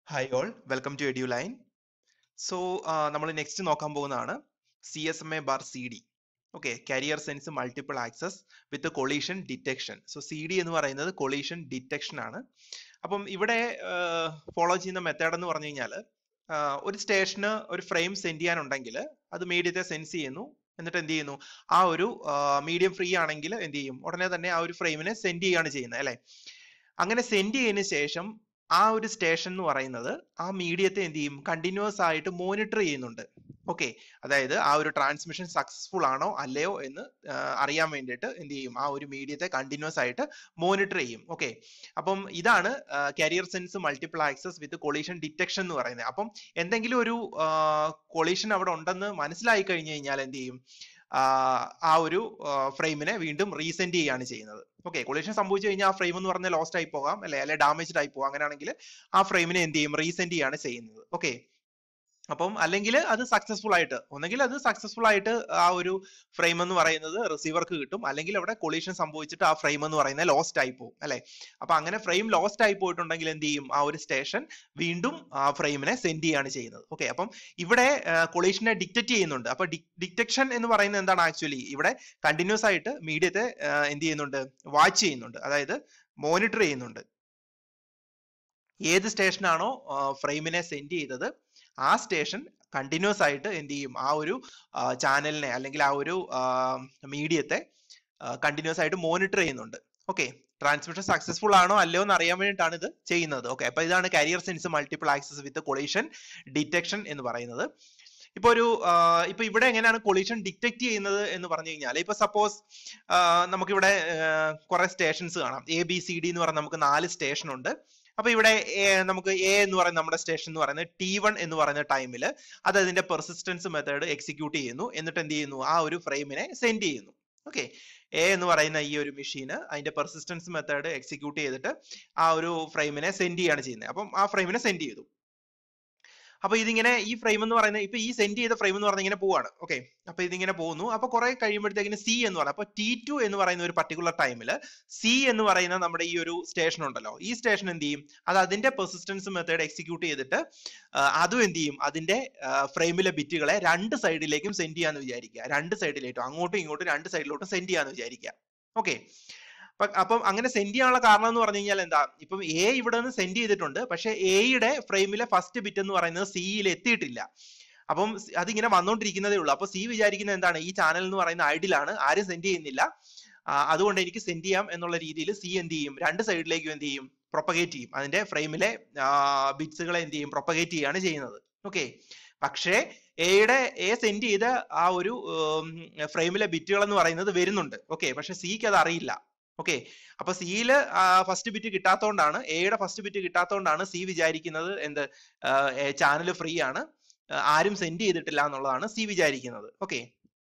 hi all welcome to Eduline so നമ്മൾ next നോക്കാൻ പോകുന്നതാണ് C S M A bar C D okay carrier sense multiple access with collision detection so C D എന്ന് പറയുന്നത് collision detection ആണ് അപ്പം ഇവിടെ follow ചെയ്യുന്ന method എന്ന് പറഞ്ഞു കഴിഞ്ഞാൽ ഒരു സ്റ്റേഷന് ഒരു ഫ്രെയിം സെൻഡ് ചെയ്യാനുണ്ടെങ്കിൽ അത് മീഡിയത്തെ സെൻസ് ചെയ്യുന്നു എന്നിട്ട് എന്ത് ചെയ്യുന്നു ആ ഒരു മീഡിയം ഫ്രീ ആണെങ്കിൽ എന്ത് ചെയ്യും ഉടനെ തന്നെ ആ ഒരു ഫ്രെയിമിനെ സെൻഡ് ചെയ്യുകയാണ് ചെയ്യുന്നത് അല്ലെ അങ്ങനെ സെൻഡ് ചെയ്തതിന് ശേഷം ആ ഒരു സ്റ്റേഷൻ എന്ന് പറയുന്നത് ആ മീഡിയത്തെ എന്ത് ചെയ്യും കണ്ടിന്യൂസ് ആയിട്ട് മോണിറ്റർ ചെയ്യുന്നുണ്ട് ഓക്കെ അതായത് ആ ഒരു ട്രാൻസ്മിഷൻ സക്സസ്ഫുൾ ആണോ അല്ലയോ എന്ന് അറിയാൻ വേണ്ടിയിട്ട് എന്ത് ചെയ്യും ആ ഒരു മീഡിയത്തെ കണ്ടിന്യൂസ് ആയിട്ട് മോണിറ്റർ ചെയ്യും ഓക്കെ അപ്പം ഇതാണ് carrier sense multiple access with collision detection എന്ന് പറയുന്നത് അപ്പം എന്തെങ്കിലും ഒരു കൊളീഷൻ അവിടെ ഉണ്ടെന്ന് മനസ്സിലായി കഴിഞ്ഞു കഴിഞ്ഞാൽ എന്ത് ചെയ്യും ആ ഒരു ഫ്രെയിമിനെ വീണ്ടും റീസെൻഡ് ചെയ്യുകയാണ് ചെയ്യുന്നത് ഓക്കെ കൊളീഷൻ സംഭവിച്ചു കഴിഞ്ഞാൽ ആ ഫ്രെയിം എന്ന് പറഞ്ഞാൽ ലോസ്റ്റ് ആയി പോകാം അല്ലെ അല്ലെ ഡാമേജ്ഡ് ആയി പോകാം അങ്ങനെയാണെങ്കിൽ ആ ഫ്രെയിമിനെ എന്ത് ചെയ്യും റീസെൻഡ് ചെയ്യാണ് ചെയ്യുന്നത് ഓക്കെ അപ്പം അല്ലെങ്കിൽ അത് സക്സസ്ഫുൾ ആയിട്ട് ഒന്നെങ്കിൽ അത് സക്സസ്ഫുൾ ആയിട്ട് ആ ഒരു ഫ്രെയിം എന്ന് പറയുന്നത് റിസീവർക്ക് കിട്ടും അല്ലെങ്കിൽ അവിടെ കൊളീഷൻ സംഭവിച്ചിട്ട് ആ ഫ്രെയിം എന്ന് പറയുന്നത് ലോസ്റ്റ് ആയി പോകും അല്ലെ അപ്പൊ അങ്ങനെ ഫ്രെയിം ലോസ്റ്റ് ആയി പോയിട്ടുണ്ടെങ്കിൽ എന്ത് ചെയ്യും ആ ഒരു സ്റ്റേഷൻ വീണ്ടും ആ ഫ്രെയിമിനെ സെൻഡ് ചെയ്യാണ് ചെയ്യുന്നത് ഓക്കെ അപ്പം ഇവിടെ കൊളീഷനെ ഡിക്റ്ററ്റ് ചെയ്യുന്നുണ്ട് അപ്പൊ ഡിറ്റക്ഷൻ എന്ന് പറയുന്നത് എന്താണ് ആക്ച്വലി ഇവിടെ കണ്ടിന്യൂസ് ആയിട്ട് മീഡിയത്തെ എന്ത് ചെയ്യുന്നുണ്ട് വാച്ച് ചെയ്യുന്നുണ്ട് അതായത് മോണിറ്റർ ചെയ്യുന്നുണ്ട് ഏത് സ്റ്റേഷനാണോ ഫ്രെയിമിനെ സെൻഡ് ചെയ്തത് ആ സ്റ്റേഷൻ കണ്ടിന്യൂസ് ആയിട്ട് എന്ത് ചെയ്യും ആ ഒരു ചാനലിനെ അല്ലെങ്കിൽ ആ ഒരു മീഡിയത്തെ കണ്ടിന്യൂസ് ആയിട്ട് മോണിറ്റർ ചെയ്യുന്നുണ്ട് ഓക്കെ ട്രാൻസ്മിഷൻ സക്സസ്ഫുൾ ആണോ അല്ലയോ എന്ന് അറിയാൻ വേണ്ടിയിട്ടാണ് ഇത് ചെയ്യുന്നത് ഓക്കെ അപ്പൊ ഇതാണ് carrier sense multiple access with collision detection എന്ന് പറയുന്നത് ഇപ്പൊ ഒരു ഇപ്പൊ ഇവിടെ എങ്ങനെയാണ് കൊളീഷൻ ഡിറ്റക്ട് ചെയ്യുന്നത് എന്ന് പറഞ്ഞു കഴിഞ്ഞാൽ ഇപ്പൊ സപ്പോസ് നമുക്കിവിടെ കുറെ സ്റ്റേഷൻസ് കാണാം എ ബി സി ഡി എന്ന് പറഞ്ഞാൽ നമുക്ക് നാല് സ്റ്റേഷൻ ഉണ്ട് അപ്പൊ ഇവിടെ നമുക്ക് എ എന്ന് പറയുന്ന നമ്മുടെ സ്റ്റേഷൻ എന്ന് പറയുന്നത് ടി വൺ എന്ന് പറയുന്ന ടൈമിൽ അത് അതിന്റെ പെർസിസ്റ്റൻസ് മെത്തേഡ് എക്സിക്യൂട്ട് ചെയ്യുന്നു എന്നിട്ട് എന്ത് ചെയ്യുന്നു ആ ഒരു ഫ്രെയിമിനെ സെൻഡ് ചെയ്യുന്നു ഓക്കെ എ എന്ന് പറയുന്ന ഈ ഒരു മെഷീന് അതിന്റെ പെർസിസ്റ്റൻസ് മെത്തേഡ് എക്സിക്യൂട്ട് ചെയ്തിട്ട് ആ ഒരു ഫ്രെയിമിനെ സെൻഡ് ചെയ്യാണ് ചെയ്യുന്നത് അപ്പം ആ ഫ്രെയിമിനെ സെൻഡ് ചെയ്തു അപ്പൊ ഇതിങ്ങനെ ഈ ഫ്രെയിം എന്ന് പറയുന്നത് ഇപ്പൊ ഈ സെൻഡ് ചെയ്ത ഫ്രെയിം എന്ന് പറഞ്ഞാൽ ഇങ്ങനെ പോവാണ് ഓക്കെ അപ്പൊ ഇതിങ്ങനെ പോകുന്നു അപ്പൊ കുറെ കഴിയുമ്പോഴത്തേക്കിന് സി എന്ന് പറയുന്നത് അപ്പൊ ടി ടു എന്ന് പറയുന്ന ഒരു പർട്ടിക്കുലർ ടൈമിൽ സി എന്ന് പറയുന്ന നമ്മുടെ ഈ ഒരു സ്റ്റേഷൻ ഉണ്ടല്ലോ ഈ സ്റ്റേഷൻ എന്ത് ചെയ്യും അത് അതിന്റെ പെർസിസ്റ്റൻസ് മെത്തേഡ് എക്സിക്യൂട്ട് ചെയ്തിട്ട് അതും എന്ത് ചെയ്യും അതിന്റെ ഫ്രെയിമിലെ ബിറ്റുകളെ രണ്ട് സൈഡിലേക്കും സെൻഡ് ചെയ്യാന്ന് വിചാരിക്കുക രണ്ട് സൈഡിലേക്കും അങ്ങോട്ടും ഇങ്ങോട്ടും രണ്ട് സൈഡിലോട്ടും സെൻഡ് ചെയ്യാന്ന് വിചാരിക്കുക ഓക്കെ അപ്പം അങ്ങനെ സെൻഡ് ചെയ്യാനുള്ള കാരണം എന്ന് പറഞ്ഞു കഴിഞ്ഞാൽ എന്താ ഇപ്പം എ ഇവിടെ നിന്ന് സെൻഡ് ചെയ്തിട്ടുണ്ട് പക്ഷെ എയുടെ ഫ്രെയിമിലെ ഫസ്റ്റ് ബിറ്റ് എന്ന് പറയുന്നത് സിയിൽ എത്തിയിട്ടില്ല അപ്പം അതിങ്ങനെ വന്നുകൊണ്ടിരിക്കുന്നതേ ഉള്ളൂ അപ്പൊ സി വിചാരിക്കുന്നത് എന്താണ് ഈ ചാനൽ എന്ന് പറയുന്ന ഐഡിലാണ് ആരും സെൻഡ് ചെയ്യുന്നില്ല അതുകൊണ്ട് എനിക്ക് സെൻഡ് ചെയ്യാം എന്നുള്ള രീതിയിൽ സി എന്ത് ചെയ്യും രണ്ട് സൈഡിലേക്കും എന്ത് ചെയ്യും പ്രൊപ്പഗേറ്റ് ചെയ്യും അതിന്റെ ഫ്രെയിമിലെ ബിറ്റ്സുകളെ എന്ത് ചെയ്യും പ്രൊപ്പഗേറ്റ് ചെയ്യാണ് ചെയ്യുന്നത് ഓക്കെ പക്ഷേ എയുടെ എ സെൻഡ് ചെയ്ത ആ ഒരു ഫ്രെയിമിലെ ബിറ്റുകൾ എന്ന് പറയുന്നത് വരുന്നുണ്ട് ഓക്കെ പക്ഷെ സിക്ക് അത് അറിയില്ല ഓക്കെ അപ്പൊ സിയിൽ ഫസ്റ്റ് ബിറ്റ് കിട്ടാത്തോണ്ടാണ് എയുടെ ഫസ്റ്റ് ബിറ്റ് കിട്ടാത്തോണ്ടാണ് സി വിചാരിക്കുന്നത് എന്ത് ചാനൽ ഫ്രീ ആണ് ആരും സെൻഡ് ചെയ്തിട്ടില്ല എന്നുള്ളതാണ് സി വിചാരിക്കുന്നത് ഓക്കെ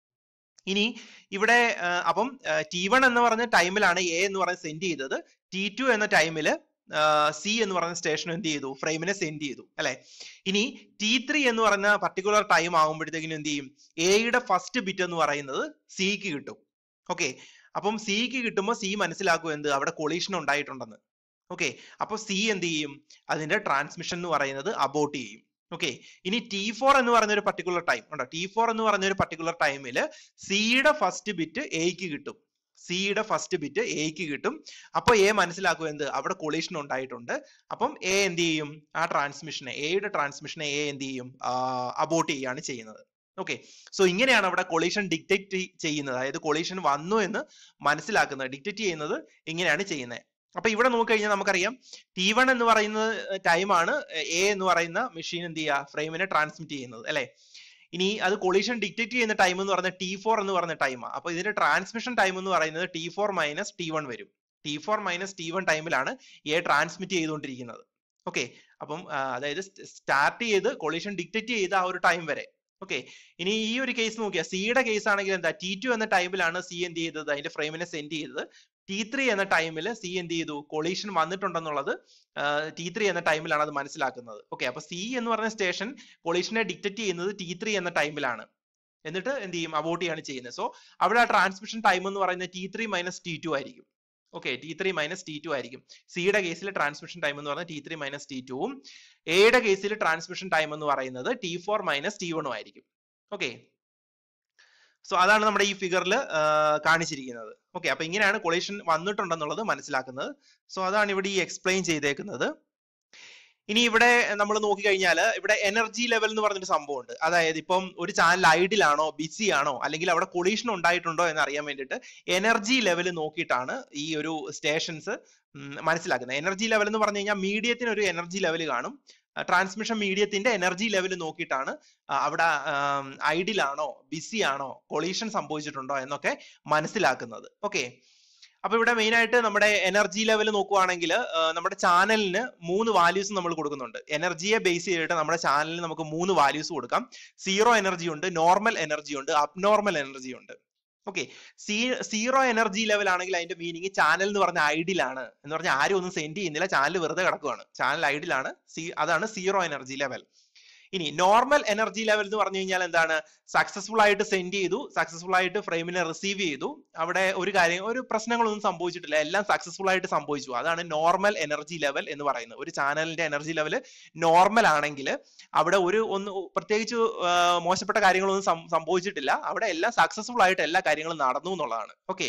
ഇനി ഇവിടെ അപ്പം ടി വൺ എന്ന് പറഞ്ഞ ടൈമിലാണ് എ എന്ന് പറഞ്ഞ് സെൻഡ് ചെയ്തത് ടി ടു എന്ന ടൈമില് സി എന്ന് പറയുന്ന സ്റ്റേഷൻ എന്ത് ചെയ്തു ഫ്രെയിമിനെ സെൻഡ് ചെയ്തു അല്ലെ ഇനി ടി ത്രീ എന്ന് പറയുന്ന പർട്ടിക്കുലർ ടൈം ആകുമ്പോഴത്തേക്കിനും എന്ത് ചെയ്യും എയുടെ ഫസ്റ്റ് ബിറ്റ് എന്ന് പറയുന്നത് സിക്ക് കിട്ടും ഓക്കെ അപ്പം സിക്ക് കിട്ടുമ്പോൾ സി മനസ്സിലാക്കും എന്ത് അവിടെ കൊളീഷൻ ഉണ്ടായിട്ടുണ്ടെന്ന് ഓക്കെ അപ്പൊ സി എന്ത് ചെയ്യും അതിന്റെ ട്രാൻസ്മിഷൻ എന്ന് പറയുന്നത് അബോട്ട് ചെയ്യും ഓക്കെ ഇനി ടി ഫോർ എന്ന് പറയുന്ന ഒരു പർട്ടിക്കുലർ ടൈം ഉണ്ടോ ടി ഫോർ എന്ന് പറയുന്ന ഒരു പർട്ടിക്കുലർ ടൈമിൽ സിയുടെ ഫസ്റ്റ് ബിറ്റ് എക്ക് കിട്ടും സിയുടെ ഫസ്റ്റ് ബിറ്റ് എക്ക് കിട്ടും അപ്പൊ എ മനസ്സിലാക്കും എന്ത് അവിടെ കൊളീഷൻ ഉണ്ടായിട്ടുണ്ട് അപ്പം എ എന്ത് ചെയ്യും ആ ട്രാൻസ്മിഷനെ എയുടെ ട്രാൻസ്മിഷനെ എ എന്ത് ചെയ്യും അബോട്ട് ചെയ്യാണ് ചെയ്യുന്നത് ഓക്കെ സോ ഇങ്ങനെയാണ് അവിടെ കൊളീഷൻ ഡിക്റ്റേറ്റ് ചെയ്യുന്നത് അതായത് കൊളീഷൻ വന്നു എന്ന് മനസ്സിലാക്കുന്നത് ഡിക്റ്റേറ്റ് ചെയ്യുന്നത് ഇങ്ങനെയാണ് ചെയ്യുന്നത് അപ്പൊ ഇവിടെ നോക്കിക്കഴിഞ്ഞാൽ നമുക്കറിയാം ടി വൺ എന്ന് പറയുന്ന ടൈമാണ് എ എന്ന് പറയുന്ന മെഷീൻ എന്ത് ചെയ്യുക ഫ്രെയിമിനെ ട്രാൻസ്മിറ്റ് ചെയ്യുന്നത് അല്ലെ ഇനി അത് കൊളീഷൻ ഡിക്റ്റേറ്റ് ചെയ്യുന്ന ടൈം എന്ന് പറയുന്നത് ടി ഫോർ എന്ന് പറയുന്ന ടൈമാണ് അപ്പൊ ഇതിന്റെ ട്രാൻസ്മിഷൻ ടൈം എന്ന് പറയുന്നത് T four minus T one വരും T four minus T one ടൈമിലാണ് എ ട്രാൻസ്മിറ്റ് ചെയ്തുകൊണ്ടിരിക്കുന്നത് ഓക്കെ അപ്പം അതായത് സ്റ്റാർട്ട് ചെയ്ത് കൊളീഷൻ ഡിക്റ്റേറ്റ് ചെയ്ത ആ ഒരു ടൈം വരെ ഓക്കെ ഇനി ഈ ഒരു കേസ് നോക്കിയാൽ സിയുടെ കേസ് ആണെങ്കിൽ എന്താ ടി ടു എന്ന ടൈമിലാണ് സി എന്ത് ചെയ്തത് അതിന്റെ ഫ്രെയിമിനെ സെൻഡ് ചെയ്തത് ടി ത്രീ എന്ന ടൈമിൽ സി എന്ത് ചെയ്തു കൊളീഷൻ വന്നിട്ടുണ്ടെന്നുള്ളത് ടി ത്രീ എന്ന ടൈമിലാണ് അത് മനസ്സിലാക്കുന്നത് ഓക്കെ അപ്പൊ സി എന്ന് പറഞ്ഞ സ്റ്റേഷൻ കൊളീഷനെ ഡിക്റ്ററ്റ് ചെയ്യുന്നത് ടി ത്രീ എന്ന ടൈമിലാണ് എന്നിട്ട് എന്ത് ചെയ്യും അബോട്ട് ചെയ്യാണ് ചെയ്യുന്നത് സോ അവിടെ ആ ട്രാൻസ്മിഷൻ ടൈം എന്ന് പറയുന്നത് T three minus T two ആയിരിക്കും okay T three minus T two ആയിരിക്കും സിയുടെ കേസിൽ ട്രാൻസ്മിഷൻ ടൈം എന്ന് പറഞ്ഞാൽ ടി ത്രീ മൈനസ് ടി ടുവും എയുടെ കേസിൽ ട്രാൻസ്മിഷൻ ടൈം എന്ന് പറയുന്നത് ടി ഫോർ മൈനസ് ടി വണ്ണും ആയിരിക്കും ഓക്കെ സോ അതാണ് നമ്മുടെ ഈ ഫിഗറിൽ കാണിച്ചിരിക്കുന്നത് ഓക്കെ അപ്പൊ ഇങ്ങനെയാണ് കൊളീഷൻ വന്നിട്ടുണ്ടെന്നുള്ളത് മനസ്സിലാക്കുന്നത് സോ അതാണ് ഇവിടെ ഈ എക്സ്പ്ലെയിൻ ചെയ്തേക്കുന്നത് ഇനി ഇവിടെ നമ്മൾ നോക്കിക്കഴിഞ്ഞാൽ ഇവിടെ എനർജി ലെവൽ എന്ന് പറഞ്ഞൊരു സംഭവമുണ്ട് അതായത് ഇപ്പം ഒരു ചാനൽ ഐഡിലാണോ ബിസി ആണോ അല്ലെങ്കിൽ അവിടെ കൊളീഷൻ ഉണ്ടായിട്ടുണ്ടോ എന്ന് അറിയാൻ വേണ്ടിയിട്ട് എനർജി ലെവൽ നോക്കിയിട്ടാണ് ഈ ഒരു സ്റ്റേഷൻസ് മനസ്സിലാക്കുന്നത് എനർജി ലെവൽ എന്ന് പറഞ്ഞു കഴിഞ്ഞാൽ മീഡിയത്തിന് ഒരു എനർജി ലെവൽ കാണും ട്രാൻസ്മിഷൻ മീഡിയത്തിന്റെ എനർജി ലെവൽ നോക്കിയിട്ടാണ് അവിടെ ഐഡിലാണോ ബിസി ആണോ കൊളീഷൻ സംഭവിച്ചിട്ടുണ്ടോ എന്നൊക്കെ മനസ്സിലാക്കുന്നത് ഓക്കെ അപ്പൊ ഇവിടെ മെയിൻ ആയിട്ട് നമ്മുടെ എനർജി ലെവൽ നോക്കുവാണെങ്കിൽ നമ്മുടെ ചാനലിന് മൂന്ന് വാല്യൂസ് നമ്മൾ കൊടുക്കുന്നുണ്ട് എനർജിയെ ബേസ് ചെയ്തിട്ട് നമ്മുടെ ചാനലിന് നമുക്ക് മൂന്ന് വാല്യൂസ് കൊടുക്കാം സീറോ എനർജി ഉണ്ട് നോർമൽ എനർജി ഉണ്ട് അബ്നോർമൽ എനർജി ഉണ്ട് ഓക്കെ സീറോ എനർജി ലെവൽ ആണെങ്കിൽ അതിന്റെ മീനിങ് ചാനൽ എന്ന് പറഞ്ഞ ഐഡിലാണ് എന്ന് പറഞ്ഞാൽ ആരും ഒന്നും സെൻഡ് ചെയ്യുന്നില്ല ചാനൽ വെറുതെ കിടക്കുവാണ് ചാനൽ ഐഡിലാണ് സി അതാണ് സീറോ എനർജി ലെവൽ ഇനി നോർമൽ എനർജി ലെവൽ എന്ന് പറഞ്ഞു കഴിഞ്ഞാൽ എന്താണ് സക്സസ്ഫുൾ ആയിട്ട് സെൻഡ് ചെയ്തു സക്സസ്ഫുൾ ആയിട്ട് ഫ്രെയിമിനെ റിസീവ് ചെയ്തു അവിടെ ഒരു കാര്യം ഒരു പ്രശ്നങ്ങളൊന്നും സംഭവിച്ചിട്ടില്ല എല്ലാം സക്സസ്ഫുൾ ആയിട്ട് സംഭവിച്ചു അതാണ് നോർമൽ എനർജി ലെവൽ എന്ന് പറയുന്നത് ഒരു ചാനലിന്റെ എനർജി ലെവൽ നോർമൽ ആണെങ്കിൽ അവിടെ ഒരു ഒന്ന് പ്രത്യേകിച്ച് മോശപ്പെട്ട കാര്യങ്ങളൊന്നും സംഭവിച്ചിട്ടില്ല അവിടെ എല്ലാം സക്സസ്ഫുൾ ആയിട്ട് എല്ലാ കാര്യങ്ങളും നടന്നു എന്നുള്ളതാണ് ഓക്കെ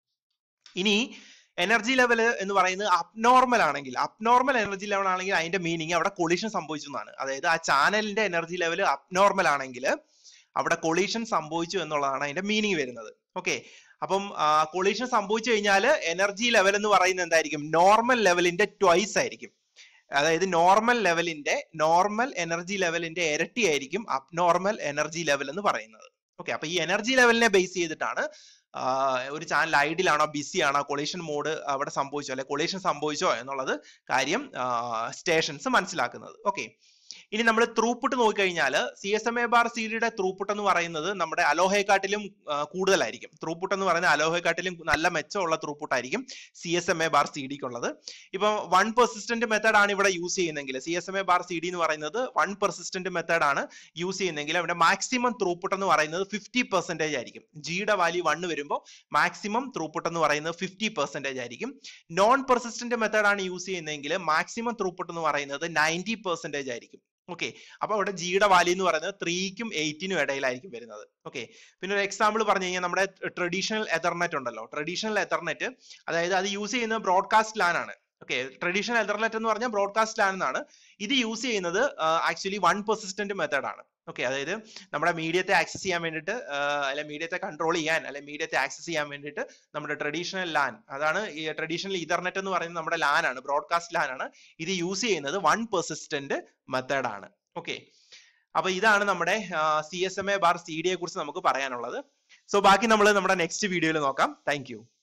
ഇനി എനർജി ലെവൽ എന്ന് പറയുന്നത് അബ്നോർമൽ ആണെങ്കിൽ അബ്നോർമൽ എനർജി ലെവൽ ആണെങ്കിൽ അതിന്റെ മീനിങ് അവിടെ കൊളീഷൻ സംഭവിച്ചു എന്നാണ് അതായത് ആ ചാനലിന്റെ എനർജി ലെവൽ അബ്നോർമൽ ആണെങ്കിൽ അവിടെ കൊളീഷൻ സംഭവിച്ചു എന്നുള്ളതാണ് അതിന്റെ മീനിങ് വരുന്നത് ഓക്കെ അപ്പം കൊളീഷൻ സംഭവിച്ചു കഴിഞ്ഞാൽ എനർജി ലെവൽ എന്ന് പറയുന്നത് എന്തായിരിക്കും നോർമൽ ലെവലിന്റെ ട്വൈസ് ആയിരിക്കും അതായത് നോർമൽ ലെവലിന്റെ നോർമൽ എനർജി ലെവലിന്റെ ഇരട്ടി ആയിരിക്കും അബ്നോർമൽ എനർജി ലെവൽ എന്ന് പറയുന്നത് ഓക്കെ അപ്പൊ ഈ എനർജി ലെവലിനെ ബേസ് ചെയ്തിട്ടാണ് ഒരു ചാനൽ ഐഡിലാണോ ബിസി ആണോ കൊളീഷൻ മോഡ് അവിടെ സംഭവിച്ചോ അല്ലെ കൊളീഷൻ സംഭവിച്ചോ എന്നുള്ളത് കാര്യം സ്റ്റേഷൻസ് മനസ്സിലാക്കുന്നത് ഓക്കെ ഇനി നമ്മൾ ത്രൂപുട്ട് നോക്കിക്കഴിഞ്ഞാൽ C S M A bar C ഡിയുടെ ത്രൂപുട്ട് എന്ന് പറയുന്നത് നമ്മുടെ അലോഹയെക്കാട്ടിലും കൂടുതലായിരിക്കും ത്രൂപുട്ട് എന്ന് പറയുന്നത് അലോഹയെക്കാട്ടിലും നല്ല മെച്ചമുള്ള ത്രൂപുട്ട് ആയിരിക്കും C S M A bar C ഡിക്ക് ഉള്ളത് ഇപ്പൊ വൺ പെർസിസ്റ്റന്റ് മെത്തേഡ് ആണ് ഇവിടെ യൂസ് ചെയ്യുന്നതെങ്കിൽ C S M A bar C D എന്ന് പറയുന്നത് വൺ പെർസിസ്റ്റന്റ് മെത്തേഡ് ആണ് യൂസ് ചെയ്യുന്നതെങ്കിൽ അവിടെ മാക്സിമം ത്രൂപുട്ട് എന്ന് പറയുന്നത് ഫിഫ്റ്റി പെർസെന്റേജ് ആയിരിക്കും ജിയുടെ വാല്യൂ വണ്ണ് വരുമ്പോൾ മാക്സിമം ത്രൂപുട്ട് എന്ന് പറയുന്നത് ഫിഫ്റ്റി പെർസെന്റേജ് ആയിരിക്കും നോൺ പെർസിസ്റ്റന്റ് മെത്തേഡ് ആണ് യൂസ് ചെയ്യുന്നതെങ്കിൽ മാക്സിമം ത്രൂപുട്ട് എന്ന് പറയുന്നത് നയൻറ്റി പെർസെന്റേജ് ആയിരിക്കും ഓക്കെ അപ്പൊ അവിടെ ജിയുടെ വാല്യൂ എന്ന് പറയുന്നത് ത്രീക്കും എയ്റ്റിനും ഇടയിലായിരിക്കും വരുന്നത് ഓക്കെ പിന്നെ ഒരു എക്സാമ്പിൾ പറഞ്ഞു കഴിഞ്ഞാൽ നമ്മുടെ ട്രഡീഷണൽ എതർനെറ്റ് ഉണ്ടല്ലോ ട്രഡീഷണൽ എതർനെറ്റ് അതായത് അത് യൂസ് ചെയ്യുന്നത് ബ്രോഡ്കാസ്റ്റ് ലാൻ ആണ് ഓക്കെ ട്രഡീഷണൽ എതർനെറ്റ് എന്ന് പറഞ്ഞാൽ ബ്രോഡ്കാസ്റ്റ് ലാൻ എന്നാണ് ഇത് യൂസ് ചെയ്യുന്നത് ആക്ച്വലി വൺ പെർസിസ്റ്റന്റ് മെത്തേഡ് ആണ് ഓക്കെ അതായത് നമ്മുടെ മീഡിയത്തെ ആക്സസ് ചെയ്യാൻ വേണ്ടിയിട്ട് അല്ലെ മീഡിയത്തെ കൺട്രോൾ ചെയ്യാൻ അല്ലെ മീഡിയത്തെ ആക്സസ് ചെയ്യാൻ വേണ്ടിയിട്ട് നമ്മുടെ ട്രഡീഷണൽ ലാൻ അതാണ് ഈ ട്രഡീഷണൽ ഇതർനെറ്റ് എന്ന് പറയുന്നത് നമ്മുടെ ലാൻ ആണ് ബ്രോഡ്കാസ്റ്റ് ലാൻ ആണ് ഇത് യൂസ് ചെയ്യുന്നത് വൺ പെർസിസ്റ്റന്റ് മെത്തേഡ് ആണ് ഓക്കെ അപ്പൊ ഇതാണ് നമ്മുടെ C S M A bar C ഡിയെ കുറിച്ച് നമുക്ക് പറയാനുള്ളത് സോ ബാക്കി നമ്മൾ നമ്മുടെ നെക്സ്റ്റ് വീഡിയോയിൽ നോക്കാം താങ്ക്